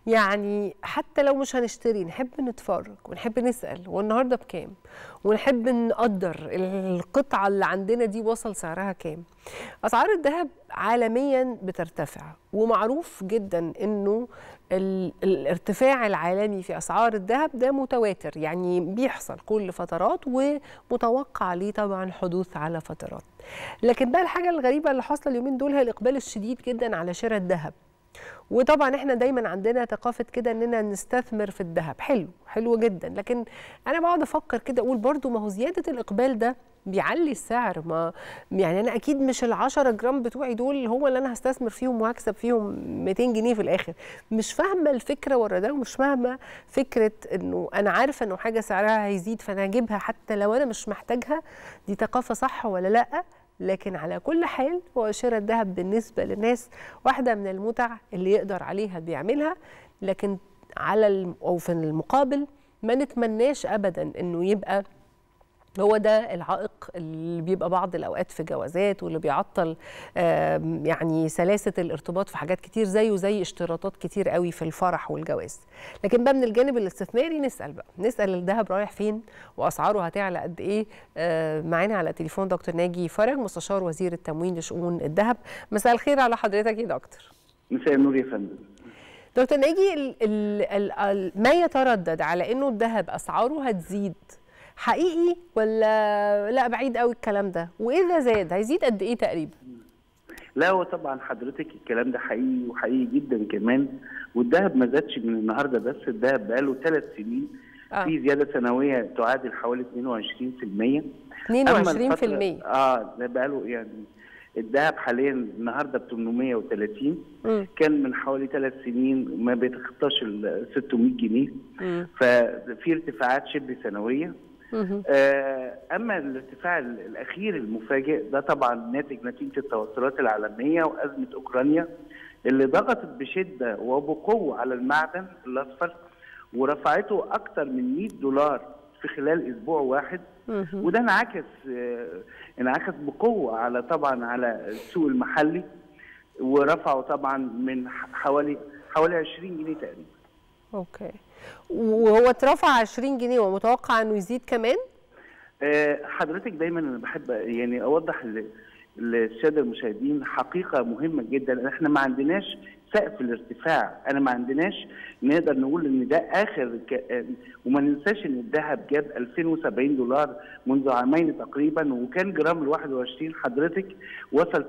يعني حتى لو مش هنشتري نحب نتفرج ونحب نسال هو النهارده بكام ونحب نقدر القطعه اللي عندنا دي وصل سعرها كام اسعار الذهب عالميا بترتفع ومعروف جدا انه ال- الارتفاع العالمي في اسعار الذهب ده متواتر يعني بيحصل كل فترات ومتوقع ليه طبعا حدوث على فترات لكن بقى الحاجه الغريبه اللي حاصله اليومين دول هي الاقبال الشديد جدا على شراء الذهب وطبعا احنا دايما عندنا ثقافه كده اننا نستثمر في الذهب حلو حلو جدا لكن انا بقعد افكر كده اقول برضو ما هو زياده الاقبال ده بيعلي السعر ما يعني انا اكيد مش ال10 جرام بتوعي دول هو اللي انا هستثمر فيهم وهكسب فيهم 200 جنيه في الاخر مش فاهمه الفكره ورا ده ومش فاهمه فكره انه انا عارفه انه حاجه سعرها هيزيد فانا هجيبها حتى لو انا مش محتاجها دي ثقافه صح ولا لا لكن على كل حال هو شراء الذهب بالنسبه للناس واحده من المتع اللي يقدر عليها بيعملها لكن على الم... او في المقابل ما نتمناش ابدا انه يبقى هو ده العائق اللي بيبقى بعض الاوقات في جوازات واللي بيعطل آم، يعني سلاسه الارتباط في حاجات كتير زيه زي اشتراطات كتير قوي في الفرح والجواز لكن بقى من الجانب الاستثماري نسال بقى نسال الذهب رايح فين واسعاره هتعلى قد ايه آه، معانا على تليفون دكتور ناجي فرج مستشار وزير التموين لشؤون الذهب مساء الخير على حضرتك يا دكتور مساء النور يا فندم دكتور ناجي ال ال ال ال ما يتردد على انه الذهب اسعاره هتزيد حقيقي ولا لا بعيد قوي الكلام ده واذا زاد هيزيد قد ايه تقريبا لا هو طبعا حضرتك الكلام ده حقيقي وحقيقي جدا كمان والذهب ما زادش من النهارده بس الذهب بقاله ثلاث سنين آه. في زياده سنويه تعادل حوالي 22% 22% اه ده بقاله يعني الذهب حاليا النهارده ب 830 مم. كان من حوالي ثلاث سنين ما بيتخطاش ال 600 جنيه مم. ففي ارتفاعات شبه سنويه مهم. آه، اما الارتفاع ال- الاخير المفاجئ ده طبعا ناتج نتيجه التوترات العالميه وازمه اوكرانيا اللي ضغطت بشده وبقوه على المعدن الاصفر ورفعته اكثر من 100 دولار في خلال اسبوع واحد مهم. وده انعكس آه، انعكس بقوه على طبعا على السوق المحلي ورفعه طبعا من ح- حوالي حوالي 20 جنيه تقريبا اوكي وهو اترفع 20 جنيه ومتوقع انه يزيد كمان آه، حضرتك دايما انا بحب يعني اوضح ل- للساده المشاهدين حقيقه مهمه جدا احنا ما عندناش سقف الارتفاع انا ما عندناش نقدر نقول ان ده اخر ك... آه، وما ننساش ان الذهب جاب 2070 دولار منذ عامين تقريبا وكان جرام ال 21 حضرتك وصل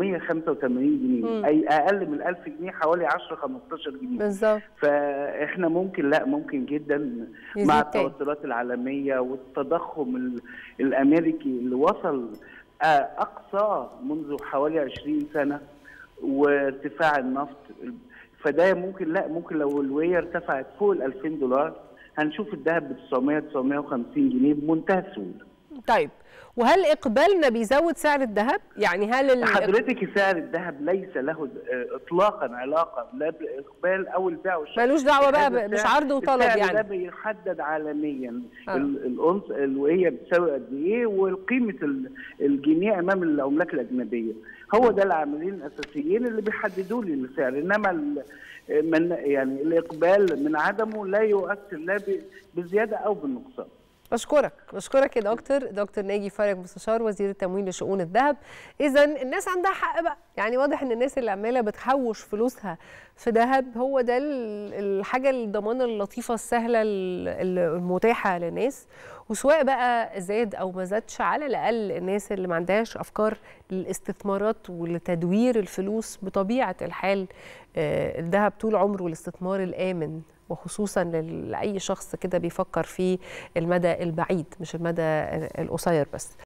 985 جنيه مم. اي اقل من 1000 جنيه حوالي 10 15 جنيه بالظبط فاحنا ممكن لا ممكن جدا يزيد مع تاني. التوترات العالميه والتضخم ال- الامريكي اللي وصل آه، اقصاه منذ حوالي 20 سنه وارتفاع النفط فده ممكن لا ممكن لو الوية ارتفعت فوق ال 2000 دولار هنشوف الذهب ب 900 950 جنيه بمنتهى السهوله طيب وهل اقبالنا بيزود سعر الذهب يعني هل ال... حضرتك سعر الذهب ليس له آه، اطلاقا علاقه لا بالاقبال او البيع والشراء ملوش دعوه بقى هذا ب- مش السعر- عرض وطلب السعر ده يعني بيحدد عالميا آه. ال- الأنص الوهيه بتساوي قد ايه وقيمه ال- الجنيه امام العملات الاجنبيه هو ده العاملين الاساسيين اللي بيحددوا لي السعر انما ال- من يعني الاقبال من عدمه لا يؤثر لا ب- بزياده او بالنقصان بشكرك بشكرك يا دكتور دكتور ناجي فرج مستشار وزير التموين لشؤون الذهب اذا الناس عندها حق بقى يعني واضح ان الناس اللي عماله بتحوش فلوسها في ذهب هو ده ال- الحاجه الضمان اللطيفه السهله ال- ال- المتاحه للناس وسواء بقى زاد او ما زادش على الاقل الناس اللي ما عندهاش افكار للاستثمارات ولتدوير الفلوس بطبيعه الحال آه، الذهب طول عمره الاستثمار الامن وخصوصا لل- لاي شخص كده بيفكر في المدى البعيد مش المدى القصير بس